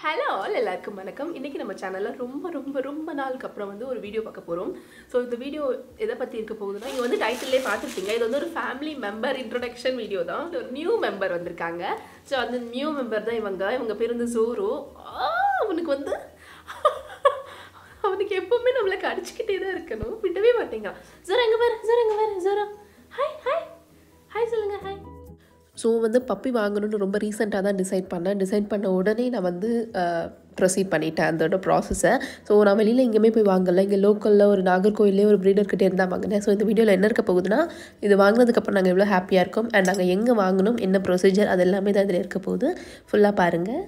hello all எல்லாருக்கும் வணக்கம் இன்றைக்கி நம்ம சேனலில் ரொம்ப ரொம்ப ரொம்ப நாளுக்கு அப்புறம் வந்து ஒரு வீடியோ பார்க்க போகிறோம் ஸோ இந்த வீடியோ எதை பற்றி இருக்க போகுதுன்னா இங்கே வந்து டைட்டிலே பார்த்துருப்பீங்க இது வந்து ஒரு ஃபேமிலி மெம்பர் இன்ட்ரடக்ஷன் வீடியோ தான் இது ஒரு நியூ மெம்பர் வந்திருக்காங்க ஸோ அந்த நியூ மெம்பர் தான் இவங்க இவங்க பேர் வந்து ஜோரோ ஆ, அவனுக்கு வந்து அவனுக்கு எப்பவுமே நம்மளை கடிச்சிக்கிட்டே தான் இருக்கணும் விடவே மாட்டேங்க ஜோரா எங்கே பாரு ஜோரா எங்கே பாரு ஜோரா ஹாய் ஹாய் ஹாய் சொல்லுங்கள் ஹாய் ஸோ வந்து பப்பி வாங்கணும்னு ரொம்ப ரீசெண்டாக தான் டிசைட் பண்ணேன் டிசைட் பண்ண உடனே நான் வந்து ப்ரொசீட் பண்ணிட்டேன் அதோட ப்ராசஸை ஸோ நான் வெளியில் எங்கேயுமே போய் வாங்கலை இங்கே லோக்கலில் ஒரு நாகர்கோயிலே ஒரு ப்ரீடர்கிட்ட இருந்தால் வாங்கினேன் ஸோ இந்த வீடியோவில் என்ன இருக்க போகுதுன்னா இது வாங்கினதுக்கப்புறம் நாங்கள் எவ்வளோ ஹாப்பியாக இருக்கோம் அண்ட் நாங்கள் எங்கே வாங்கணும் என்ன ப்ரொசீஜர் அது எல்லாமே தான் இதில் இருக்க போகுது ஃபுல்லாக பாருங்கள்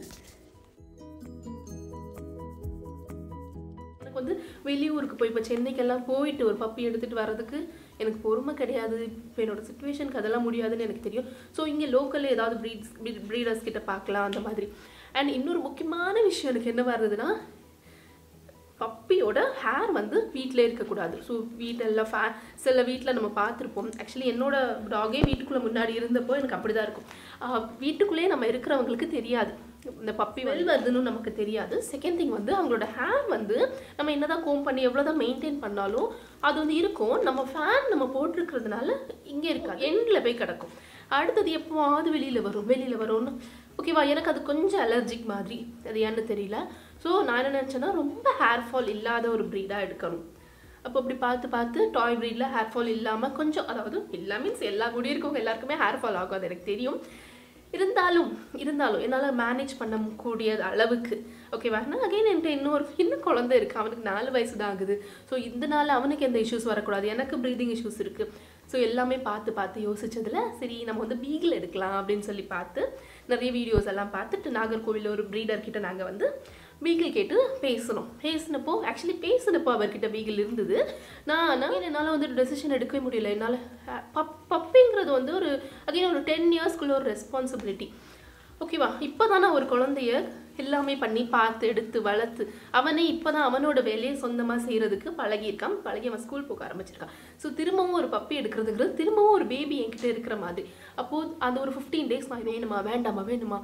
எனக்கு வந்து வெளியூருக்கு போய் இப்போ சென்னைக்கெல்லாம் போயிட்டு ஒரு பப்பி எடுத்துகிட்டு வர்றதுக்கு எனக்கு பொறுமை கிடையாது இப்போ என்னோட சுச்சுவேஷனுக்கு அதெல்லாம் முடியாதுன்னு எனக்கு தெரியும் ஸோ இங்கே லோக்கலில் ஏதாவது ப்ரீட்ஸ் ப்ரீடர்ஸ் கிட்ட பார்க்கலாம் அந்த மாதிரி அண்ட் இன்னொரு முக்கியமான விஷயம் எனக்கு என்ன வருதுன்னா பப்பியோட ஹேர் வந்து வீட்டிலே இருக்கக்கூடாது ஸோ வீட்டெல்லாம் ஃபே சில வீட்டில் நம்ம பார்த்துருப்போம் ஆக்சுவலி என்னோட டாகே வீட்டுக்குள்ளே முன்னாடி இருந்தப்போ எனக்கு அப்படி தான் இருக்கும் ஆஹ் வீட்டுக்குள்ளேயே நம்ம இருக்கிறவங்களுக்கு தெரியாது இந்த பப்பி வெல் வருதுன்னு நமக்கு தெரியாது செகண்ட் திங் வந்து அவங்களோட ஹேர் வந்து நம்ம என்னதான் கோம் பண்ணி எவ்வளோதான் மெயின்டைன் பண்ணாலும் அது வந்து இருக்கும் நம்ம ஃபேன் நம்ம போட்டிருக்கிறதுனால இங்கே இருக்காது எண்டில் போய் கிடக்கும் அடுத்தது எப்போவாவது வெளியில் வரும் வெளியில் வரும்னு ஓகேவா எனக்கு அது கொஞ்சம் அலர்ஜிக் மாதிரி அது ஏன்னு தெரியல ஸோ நான் என்ன நினச்சேன்னா ரொம்ப ஹேர் ஃபால் இல்லாத ஒரு ப்ரீடாக எடுக்கணும் அப்போ அப்படி பார்த்து பார்த்து டாய் ப்ரீடில் ஹேர் ஃபால் இல்லாமல் கொஞ்சம் அதாவது எல்லா மீன்ஸ் எல்லா குடி இருக்கவங்க எல்லாருக்குமே ஹேர் ஃபால் ஆகும் அது எனக்கு தெரியும் இருந்தாலும் இருந்தாலும் என்னால் மேனேஜ் பண்ண கூடிய அளவுக்கு ஓகேவா நான் அகைன் என்கிட்ட இன்னொரு இன்னும் குழந்தை இருக்குது அவனுக்கு நாலு வயசு தான் ஆகுது ஸோ இதனால அவனுக்கு எந்த இஷ்யூஸ் வரக்கூடாது எனக்கு ப்ரீதிங் இஷ்யூஸ் இருக்குது ஸோ எல்லாமே பார்த்து பார்த்து யோசிச்சதுல சரி நம்ம வந்து பீகிள் எடுக்கலாம் அப்படின்னு சொல்லி பார்த்து நிறைய வீடியோஸ் எல்லாம் பார்த்துட்டு நாகர்கோவிலில் ஒரு ப்ரீடர் கிட்ட நாங்கள் வந்து பீகிள் கேட்டு பேசணும் பேசினப்போ ஆக்சுவலி பேசினப்போ அவர்கிட்ட பீகிள் இருந்தது நான் நான் என்னால் வந்து டெசிஷன் எடுக்கவே முடியல என்னால் பப் பப்பிங்கிறது வந்து ஒரு அகைன் ஒரு டென் இயர்ஸ்க்குள்ள ஒரு ரெஸ்பான்சிபிலிட்டி ஓகேவா இப்போ தானே ஒரு குழந்தைய எல்லாமே பண்ணி பார்த்து எடுத்து வளர்த்து அவனே இப்போ தான் அவனோட வேலையை சொந்தமாக செய்கிறதுக்கு பழகியிருக்கான் பழகி அவன் ஸ்கூல் போக ஆரம்பிச்சிருக்கான் ஸோ திரும்பவும் ஒரு பப்பி எடுக்கிறதுங்கிறது திரும்பவும் ஒரு பேபி என்கிட்ட இருக்கிற மாதிரி அப்போது அந்த ஒரு ஃபிஃப்டீன் டேஸ் நான் வேணுமா வேண்டாமா வேணுமா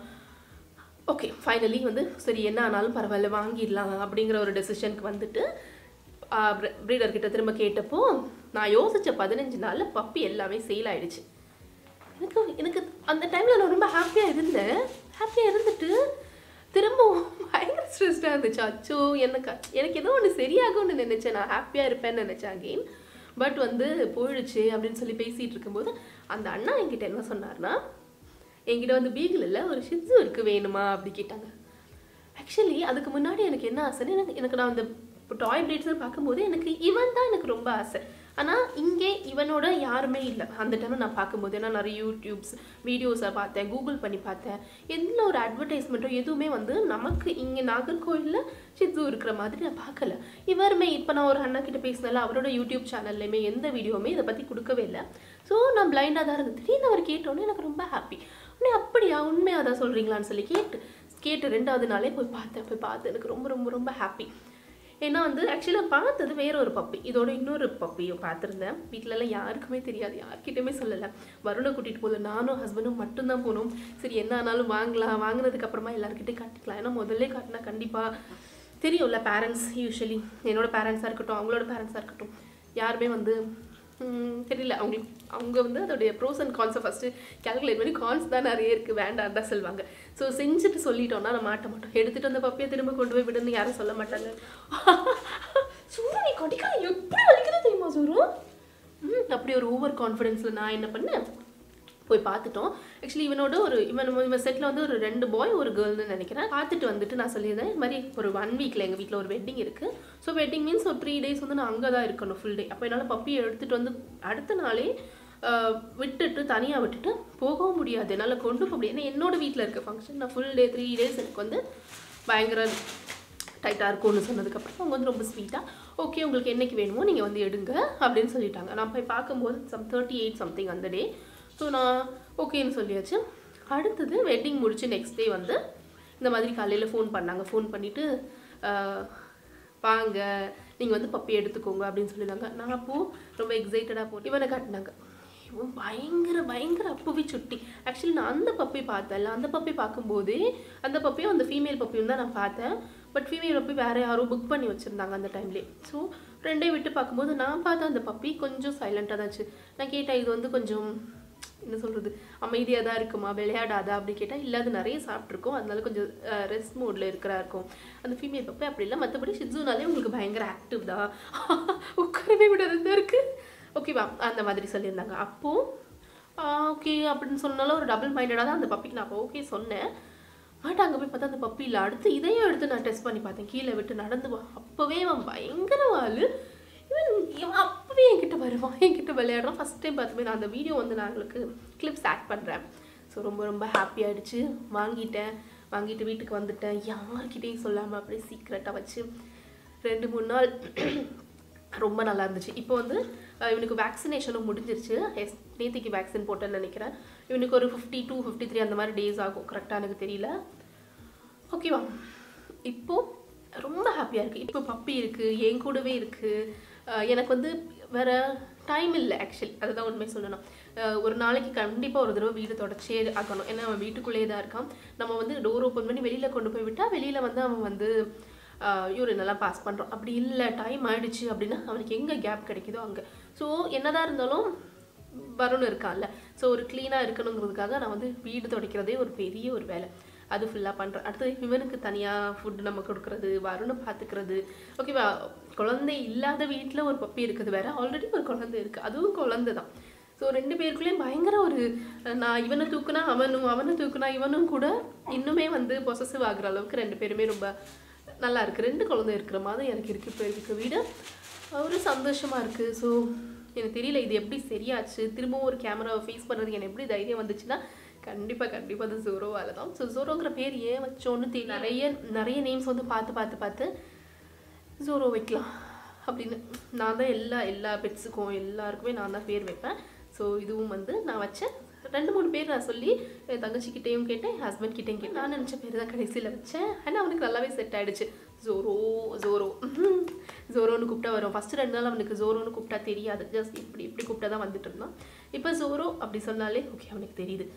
ஓகே ஃபைனலி வந்து சரி என்ன ஆனாலும் பரவாயில்ல வாங்கிடலாம் அப்படிங்கிற ஒரு டெசிஷனுக்கு வந்துட்டு ப்ரீடர் கிட்ட திரும்ப கேட்டப்போ நான் யோசிச்ச பதினஞ்சு நாளில் பப்பி எல்லாமே சேல் ஆயிடுச்சு எனக்கு எனக்கு அந்த டைமில் நான் ரொம்ப ஹாப்பியாக இருந்தேன் ஹாப்பியாக இருந்துட்டு திரும்பவும் பயங்கர ஸ்ட்ரெஸ்டாக இருந்துச்சு அச்சோ எனக்கு எனக்கு ஏதோ ஒன்று சரியாகும்னு நினச்சேன் நான் ஹாப்பியாக இருப்பேன்னு நினச்சேன் அகெயின் பட் வந்து போயிடுச்சு அப்படின்னு சொல்லி பேசிகிட்டு இருக்கும்போது அந்த அண்ணா என்கிட்ட என்ன சொன்னார்னா என்கிட்ட வந்து பீகிள் இல்லை ஒரு ஷிட்ஸு இருக்கு வேணுமா அப்படி கேட்டாங்க ஆக்சுவலி அதுக்கு முன்னாடி எனக்கு என்ன ஆசைன்னு எனக்கு எனக்கு நான் அந்த டாய் பிரீட்ஸ்னு பார்க்கும்போது எனக்கு இவன் தான் எனக்கு ரொம்ப ஆசை ஆனால் இங்கே இவனோட யாருமே இல்லை அந்த டைம் நான் பார்க்கும்போது ஏன்னா நிறைய யூடியூப்ஸ் வீடியோஸை பார்த்தேன் கூகுள் பண்ணி பார்த்தேன் எந்த ஒரு அட்வர்டைஸ்மெண்ட்டோ எதுவுமே வந்து நமக்கு இங்கே நாகர்கோவிலில் சித்து இருக்கிற மாதிரி நான் பார்க்கல இவருமே இப்போ நான் ஒரு அண்ணா கிட்ட பேசினால அவரோட யூடியூப் சேனல்லையுமே எந்த வீடியோவுமே இதை பற்றி கொடுக்கவே இல்லை ஸோ நான் பிளைண்டாக தான் இருந்தேன் திடீர்னு அவர் கேட்டோன்னே எனக்கு ரொம்ப ஹாப்பி உடனே அப்படியா உண்மையாக தான் சொல்கிறீங்களான்னு சொல்லி கேட்டு கேட்டு ரெண்டாவது நாளே போய் பார்த்தேன் போய் பார்த்து எனக்கு ரொம்ப ரொம்ப ரொம்ப ஹாப்பி ஏன்னா வந்து ஆக்சுவலாக பார்த்தது வேற ஒரு பப்பி இதோட இன்னொரு பப்பியும் பார்த்துருந்தேன் வீட்டிலலாம் யாருக்குமே தெரியாது யார்கிட்டயுமே சொல்லலை வருணை கூட்டிகிட்டு போகல நானும் ஹஸ்பண்டும் மட்டும்தான் போனோம் சரி என்ன ஆனாலும் வாங்கலாம் வாங்கினதுக்கு அப்புறமா எல்லாருக்கிட்டையும் காட்டிக்கலாம் ஏன்னா முதல்ல காட்டினா கண்டிப்பாக தெரியும்ல பேரண்ட்ஸ் யூஸ்வலி என்னோட பேரண்ட்ஸாக இருக்கட்டும் அவங்களோட பேரண்ட்ஸாக இருக்கட்டும் யாருமே வந்து ம், தெரியல அவங்களுக்கு அவங்க வந்து அதோடைய ப்ரோஸ் அண்ட் கான்ஸை ஃபஸ்ட்டு கேல்குலேட் பண்ணி கான்ஸ் தான் நிறைய இருக்குது வேண்டாம் தான் சொல்லுவாங்க ஸோ செஞ்சுட்டு சொல்லிட்டோம்னா நம்ம மாட்ட மாட்டோம் எடுத்துகிட்டு அந்த பப்பியை திரும்ப கொண்டு போய் விடுன்னு யாரும் சொல்ல மாட்டாங்க சூரு நீ கொடிக்கா எப்படி வலிக்குது தெரியுமா சூரு ம் அப்படி ஒரு ஓவர் கான்ஃபிடென்ஸில் நான் என்ன பண்ணேன் போய் பார்த்துட்டோம் ஆக்சுவலி இவனோட ஒரு இவன் இவன் செட்டில் வந்து ஒரு ரெண்டு பாய் ஒரு கேர்ள்னு நினைக்கிறேன் பார்த்துட்டு வந்துட்டு நான் சொல்லியிருந்தேன் இது மாதிரி ஒரு ஒன் வீக்கில் எங்கள் வீட்டில் ஒரு வெட்டிங் இருக்குது ஸோ வெட்டிங் மீன்ஸ் ஒரு த்ரீ டேஸ் வந்து நான் அங்கே தான் இருக்கணும் ஃபுல் டே அப்போ என்னால் பப்பியை எடுத்துகிட்டு வந்து அடுத்த நாளே ஆஹ், விட்டுட்டு தனியாக விட்டுட்டு போகவும் முடியாது என்னால் கொண்டு போக முடியாது ஏன்னா என்னோட வீட்டில் இருக்க ஃபங்க்ஷன் நான் ஃபுல் டே த்ரீ டேஸ் எனக்கு வந்து பயங்கர டைட்டாக இருக்கும்னு சொன்னதுக்கப்புறம் அவங்க வந்து ரொம்ப ஸ்வீட்டாக ஓகே உங்களுக்கு என்னைக்கு வேணுமோ நீங்கள் வந்து எடுங்க அப்படின்னு சொல்லிட்டாங்க நான் போய் பார்க்கும்போது சம் தேர்ட்டி எயிட் சம்திங் அந்த டே ஸோ நான் ஓகேன்னு சொல்லியாச்சு அடுத்தது வெட்டிங் முடிச்சு நெக்ஸ்ட் டே வந்து இந்த மாதிரி காலையில் ஃபோன் பண்ணாங்க ஃபோன் பண்ணிவிட்டு வாங்க நீங்கள் வந்து பப்பி எடுத்துக்கோங்க அப்படின்னு சொல்லியிருந்தாங்க நான் அப்போது ரொம்ப எக்ஸைட்டடாக போ இவனை காட்டினாங்க இவன் பயங்கர பயங்கர அப்புவி சுட்டி ஆக்சுவலி நான் அந்த பப்பி பார்த்தேன்ல அந்த பப்பி பார்க்கும்போதே அந்த பப்பியும் அந்த ஃபீமேல் பப்பியும் தான் நான் பார்த்தேன் பட் ஃபீமேல் பப்பி வேறு யாரோ புக் பண்ணி வச்சுருந்தாங்க அந்த டைம்லேயே ஸோ ரெண்டே விட்டு பார்க்கும்போது நான் பார்த்த அந்த பப்பி கொஞ்சம் சைலண்ட்டாக தான் இருந்துச்சு நான் கேட்டேன் இது வந்து கொஞ்சம் என்ன சொல்கிறது அமைதியாக தான் இருக்குமா விளையாடாதா அப்படி கேட்டால் இல்லை அது நிறைய சாப்பிட்ருக்கோம் அதனால கொஞ்சம் ரெஸ்ட் மோடில் இருக்கிறா இருக்கும் அந்த ஃபீமேல் பப்பி அப்படி இல்லை மற்றபடி ஷிட்ஸுனாலே உங்களுக்கு பயங்கர ஆக்டிவ் தான் உட்காரவே விடாது தான் இருக்குது ஓகேவா அந்த மாதிரி சொல்லியிருந்தாங்க அப்போது ஓகே அப்படின்னு சொன்னாலும் ஒரு டபுள் மைண்டடாக தான் அந்த பப்பிக்கு நான் அப்போ ஓகே சொன்னேன் பட் அங்கே போய் பார்த்தா அந்த பப்பி இல்லை அடுத்து இதையும் எடுத்து நான் டெஸ்ட் பண்ணி பார்த்தேன் கீழே விட்டு நடந்து வா அப்போவே அவன் பயங்கர வாள் இவன் இவன் அப்போவே என்கிட்ட வருவான் என்கிட்ட விளையாடுறான் ஃபஸ்ட் டைம் பார்த்துமே நான் அந்த வீடியோ வந்து நான் உங்களுக்கு கிளிப்ஸ் ஆட் பண்ணுறேன் ஸோ ரொம்ப ரொம்ப ஹாப்பி ஆயிடுச்சு வாங்கிட்டேன் வாங்கிட்டு வீட்டுக்கு வந்துட்டேன் யார்கிட்டையும் சொல்லாமல் அப்படியே சீக்ரெட்டாக வச்சு ரெண்டு மூணு நாள் ரொம்ப நல்லா இருந்துச்சு இப்போ வந்து அஹ், இவனுக்கு வேக்சினேஷனும் முடிஞ்சிருச்சு எஸ் நேத்திக்கு வேக்சின் போட்டேன்னு நினைக்கிறேன் இவனுக்கு ஒரு ஃபிஃப்டி டூ ஃபிஃப்டி த்ரீ அந்த மாதிரி டேஸ் ஆகும் கரெக்டாக எனக்கு தெரியல ஓகேவா இப்போ ரொம்ப ஹாப்பியாக இருக்குது இப்போ பப்பி இருக்குது என் கூடவே இருக்குது எனக்கு வந்து வேற டைம் இல்லை ஆக்சுவலி அதுதான் உண்மை சொல்லணும் அஹ் ஒரு நாளைக்கு கண்டிப்பாக ஒரு தடவை வீடு தொடச்சே ஆக்கணும் ஏன்னா அவன் வீட்டுக்குள்ளேயே தான் இருக்கான் நம்ம வந்து டோர் ஓப்பன் பண்ணி வெளியில் கொண்டு போய் விட்டால் வெளியில் வந்து அவன் வந்து யூரின் எல்லாம் பாஸ் பண்ணுறான் அப்படி இல்லை டைம் ஆயிடுச்சு அப்படின்னா அவனுக்கு எங்கே கேப் கிடைக்குதோ அங்கே ஸோ என்னதான் இருந்தாலும் வருண் இருக்கான்ல ஸோ ஒரு க்ளீனாக இருக்கணுங்கிறதுக்காக நான் வந்து வீடு துடைக்கிறதே ஒரு பெரிய ஒரு வேலை அது ஃபுல்லாக பண்ணுறேன் அடுத்தது இவனுக்கு தனியாக ஃபுட் நம்ம கொடுக்குறது வருணை பார்த்துக்கிறது ஓகேவா குழந்தை இல்லாத வீட்டில் ஒரு பப்பி இருக்குது வேற ஆல்ரெடி ஒரு குழந்தை இருக்குது அதுவும் குழந்தை தான் ஸோ ரெண்டு பேருக்குள்ளேயும் பயங்கர ஒரு அஹ், நான் இவனை தூக்குனா அவனும் அவனை தூக்குனா இவனும் கூட இன்னுமே வந்து பொசசிவ் ஆகுற அளவுக்கு ரெண்டு பேருமே ரொம்ப நல்லா இருக்குது ரெண்டு குழந்தை இருக்கிற மாதிரி எனக்கு இருக்குது இப்போ இருக்க வீடு ஒரு சந்தோஷமாக இருக்குது ஸோ எனக்கு தெரியல இது எப்படி சரியாச்சு திரும்பவும் ஒரு கேமராவை ஃபேஸ் பண்ணுறதுக்கு எனக்கு எப்படி தைரியம் வந்துச்சுன்னா கண்டிப்பாக கண்டிப்பாக அது ஜோரோவால தான் ஸோ ஜோரோங்கிற பேர் ஏன் வச்சோன்னு தெரியல நிறைய நிறைய நேம்ஸ் வந்து பார்த்து பார்த்து பார்த்து ஜோரோ வைக்கலாம் அப்படின்னு நான் தான் எல்லா எல்லா பெட்ஸுக்கும் எல்லாருக்குமே நான் தான் பேர் வைப்பேன் ஸோ இதுவும் வந்து நான் வச்சேன் ரெண்டு மூணு பேர் நான் சொல்லி என் தங்கச்சிக்கிட்டேயும் கேட்டேன் என் ஹஸ்பண்ட் கிட்டேயும் கேட்டேன் நான் நினச்ச பேர் தான் கடைசியில் வச்சேன் ஆனால் அவனுக்கு நல்லாவே செட் ஆயிடுச்சு ஜோரோ ஜோரோ ஜோரோன்னு கூப்பிட்டா வரும் ஃபஸ்ட்டு ரெண்டு நாள் அவனுக்கு ஜோரோன்னு கூப்பிட்டா தெரியாது ஜஸ்ட் இப்படி இப்படி கூப்பிட்டா தான் வந்துட்டு இருந்தான் இப்போ ஜோரோ அப்படி சொன்னாலே ஓகே அவனுக்கு தெரியுது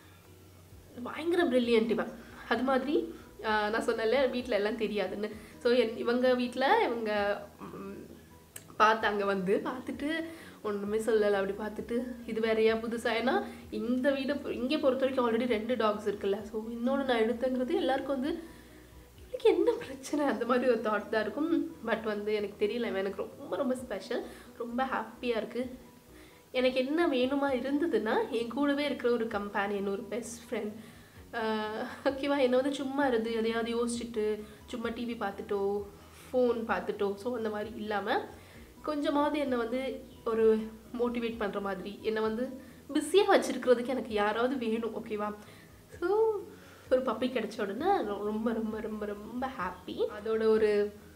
பயங்கர பிரில்லியன்ட் இவன் அது மாதிரி ஆஹ், நான் சொன்னேன்ல வீட்டில் எல்லாம் தெரியாதுன்னு ஸோ என் இவங்க வீட்டில் இவங்க ம், பார்த்தாங்க வந்து பார்த்துட்டு ஒன்றுமே சொல்லலை அப்படி பார்த்துட்டு இது வேறையா புதுசா ஏன்னா இந்த வீடு இங்கே பொறுத்த வரைக்கும் ஆல்ரெடி ரெண்டு டாக்ஸ் இருக்குல்ல ஸோ இன்னொன்று நான் எடுத்தேங்கிறது எல்லாருக்கும் வந்து இவனுக்கு என்ன பிரச்சனை அந்த மாதிரி ஒரு தாட் தான் இருக்கும் பட் வந்து எனக்கு தெரியல இவன் எனக்கு ரொம்ப ரொம்ப ஸ்பெஷல் ரொம்ப ஹாப்பியாக இருக்குது எனக்கு என்ன வேணுமா இருந்ததுன்னா என் கூடவே இருக்கிற ஒரு கம்பேனியன் ஒரு பெஸ்ட் ஃப்ரெண்ட் ஓகேவா என்னை வந்து சும்மா இருந்து எதையாவது யோசிச்சுட்டு சும்மா டிவி பார்த்துட்டோ ஃபோன் பார்த்துட்டோ ஸோ அந்த மாதிரி இல்லாமல் கொஞ்சமாவது என்னை வந்து ஒரு மோட்டிவேட் பண்ணுற மாதிரி என்னை வந்து பிஸியாக வச்சுருக்கிறதுக்கு எனக்கு யாராவது வேணும் ஓகேவா ஸோ ஒரு பப்பி கிடைச்ச உடனே ரொம்ப ரொம்ப ரொம்ப ரொம்ப ஹாப்பி அதோட ஒரு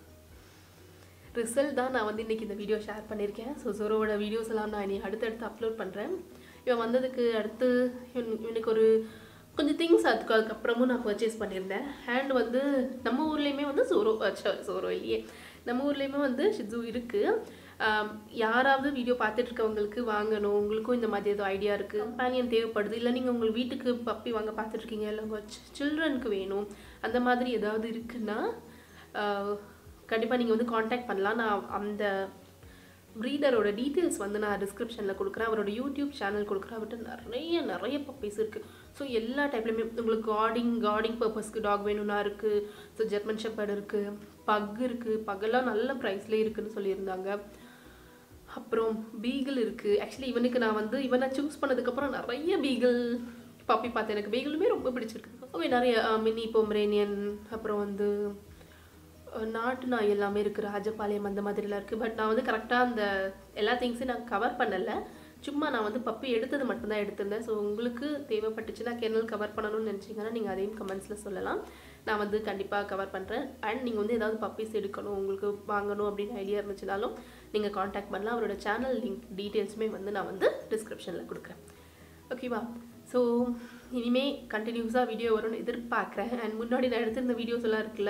ரிசல்ட் தான் நான் வந்து இன்றைக்கி இந்த வீடியோ ஷேர் பண்ணியிருக்கேன் ஸோ ஜோரோவோட வீடியோஸ் எல்லாம் நான் இனி அடுத்தடுத்து அப்லோட் பண்ணுறேன் இவன் வந்ததுக்கு அடுத்து இவன் இவனுக்கு ஒரு கொஞ்சம் திங்ஸ் அதுக்கு அதுக்கப்புறமும் நான் பர்ச்சேஸ் பண்ணியிருந்தேன் அண்ட் வந்து நம்ம ஊர்லேயுமே வந்து ஜோரோ sorry, ஜோரோ இல்லையே நம்ம ஊர்லேயுமே வந்து ஷிட்ஸு இருக்குது யாராவது வீடியோ பார்த்துட்டு இருக்கவங்களுக்கு வாங்கணும் உங்களுக்கும் இந்த மாதிரி ஏதோ ஐடியா இருக்குது கம்பேனியன் தேவைப்படுது இல்லை நீங்கள் உங்கள் வீட்டுக்கு பப்பி வாங்க பார்த்துட்டு இருக்கீங்க இல்லை உங்கள் சில்ட்ரனுக்கு வேணும் அந்த மாதிரி ஏதாவது இருக்குன்னா கண்டிப்பாக நீங்கள் வந்து காண்டாக்ட் பண்ணலாம் நான் அந்த ப்ரீடரோட டீட்டெயில்ஸ் வந்து நான் டிஸ்கிரிப்ஷனில் கொடுக்குறேன் அவரோட யூடியூப் சேனல் கொடுக்குறேன் அவர்கிட்ட நிறைய நிறைய பப்பீஸ் இருக்குது ஸோ எல்லா டைப்லையுமே உங்களுக்கு கார்டிங் கார்டிங் பர்பஸ்க்கு டாக் வேணும்னா இருக்குது ஸோ ஜெர்மன் ஷெப்பர்ட் இருக்குது பக் இருக்குது பகெல்லாம் நல்ல ப்ரைஸ்லேயே இருக்குன்னு சொல்லியிருந்தாங்க அப்புறம் பீகிள் இருக்குது ஆக்சுவலி இவனுக்கு நான் வந்து இவனை சூஸ் பண்ணதுக்கப்புறம் நிறைய பீகிள் பப்பி பார்த்தேன் எனக்கு பீகிளுமே ரொம்ப பிடிச்சிருக்கு ஓகே நிறைய மினி பொம்ரேனியன் அப்புறம் வந்து அஹ், நாட்டு நாய் எல்லாமே இருக்குது ராஜபாளையம் அந்த மாதிரிலாம் இருக்குது பட் நான் வந்து கரெக்டாக அந்த எல்லா திங்ஸையும் நான் கவர் பண்ணலை சும்மா நான் வந்து பப்பி எடுத்தது மட்டும்தான் எடுத்திருந்தேன் ஸோ உங்களுக்கு தேவைப்பட்டுச்சுன்னா கெனல் கவர் பண்ணணும்னு நினச்சிங்கன்னா நீங்கள் அதையும் கமெண்ட்ஸில் சொல்லலாம் நான் வந்து கண்டிப்பாக கவர் பண்ணுறேன் அண்ட் நீங்கள் வந்து ஏதாவது பப்பீஸ் எடுக்கணும் உங்களுக்கு வாங்கணும் அப்படின்னு ஐடியா இருந்துச்சுனாலும் நீங்கள் காண்டாக்ட் பண்ணலாம் அவரோட சேனல் லிங்க் டீட்டெயில்ஸுமே வந்து நான் வந்து டிஸ்கிரிப்ஷனில் கொடுக்குறேன் ஓகேவா ஸோ இனிமே கண்டினியூஸாக வீடியோ வரும்னு எதிர்பார்க்குறேன் அண்ட் முன்னாடி நான் எடுத்திருந்த வீடியோஸ் எல்லாம் இருக்குல்ல ஸோ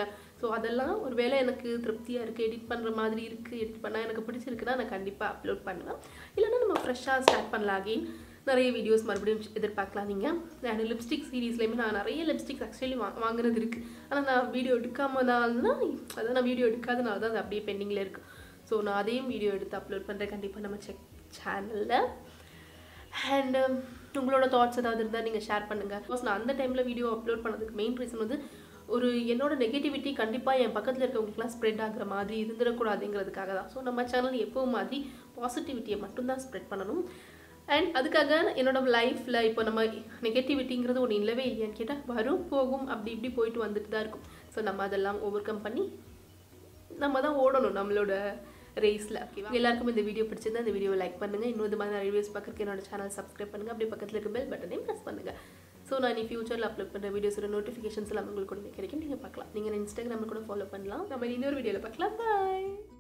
ஸோ அதெல்லாம் ஒரு வேளை எனக்கு திருப்தியாக இருக்குது எடிட் பண்ணுற மாதிரி இருக்குது எடிட் பண்ணால் எனக்கு பிடிச்சிருக்குன்னா நான் கண்டிப்பாக அப்லோட் பண்ணுவேன் இல்லைன்னா நம்ம ஃப்ரெஷ்ஷாக ஸ்டார்ட் பண்ணலாம் அகெயின் நிறைய வீடியோஸ் மறுபடியும் எதிர்பார்க்கலாம் நீங்கள் நான் லிப்ஸ்டிக் சீரீஸ்லேயுமே நான் நிறைய லிப்ஸ்டிக்ஸ் ஆக்சுவலி வா வாங்குறது இருக்குது ஆனால் நான் வீடியோ எடுக்காம தான் அதான் நான் வீடியோ எடுக்காதனால தான் அது அப்படியே பெண்டிங்கில் இருக்குது ஸோ நான் அதையும் வீடியோ எடுத்து அப்லோட் பண்ணுறேன் கண்டிப்பாக நம்ம செக் சேனலில் அண்ட் உங்களோட தாட்ஸ் ஏதாவது இருந்தால் நீங்கள் ஷேர் பண்ணுங்கள் பிகாஸ் நான் அந்த டைமில் வீடியோ அப்லோட் பண்ணதுக்கு மெயின் ரீசன் வந்து ஒரு என்னோட நெகட்டிவிட்டி கண்டிப்பாக என் பக்கத்தில் இருக்கவங்களுக்குலாம் ஸ்ப்ரெட் ஆகுற மாதிரி இருந்துடக்கூடாதுங்கிறதுக்காக தான் ஸோ நம்ம சேனல் எப்போவும் மாதிரி பாசிட்டிவிட்டியை மட்டும்தான் ஸ்ப்ரெட் பண்ணணும் அண்ட் அதுக்காக என்னோட லைஃப்பில் இப்போ நம்ம நெகட்டிவிட்டிங்கிறது ஒன்று இல்லவே இல்லையான்னு கேட்டால் வரும் போகும் அப்படி இப்படி போயிட்டு வந்துட்டு தான் இருக்கும் ஸோ நம்ம அதெல்லாம் ஓவர் கம் பண்ணி நம்ம தான் ஓடணும் நம்மளோட ரேஸில் ஓகேவா எல்லாருக்கும் இந்த வீடியோ பிடிச்சிருந்தா இந்த வீடியோவை லைக் பண்ணுங்கள் இன்னும் இது மாதிரி நிறைய வீடியோஸ் பார்க்கறதுக்கு என்னோட சேனல் சப்ஸ்கிரைப் பண்ணுங்கள் அப்படியே பக்கத்தில் இருக்க பெல் பட்டனையும் ப்ரெஸ் பண்ணுங்கள் ஸோ நான் இனி ஃபியூச்சரில் அப்லோட் பண்ணுற வீடியோஸோட நோட்டிஃபிகேஷன்ஸ் எல்லாம் உங்களுக்கு கூட கிடைக்கும் நீங்கள் பார்க்கலாம் நீங்கள் இன்ஸ்டாகிராமில் கூட ஃபாலோ பண்ணலாம் நம்ம இன்னொரு வீடியோவில் பார்க்கலாம் பாய்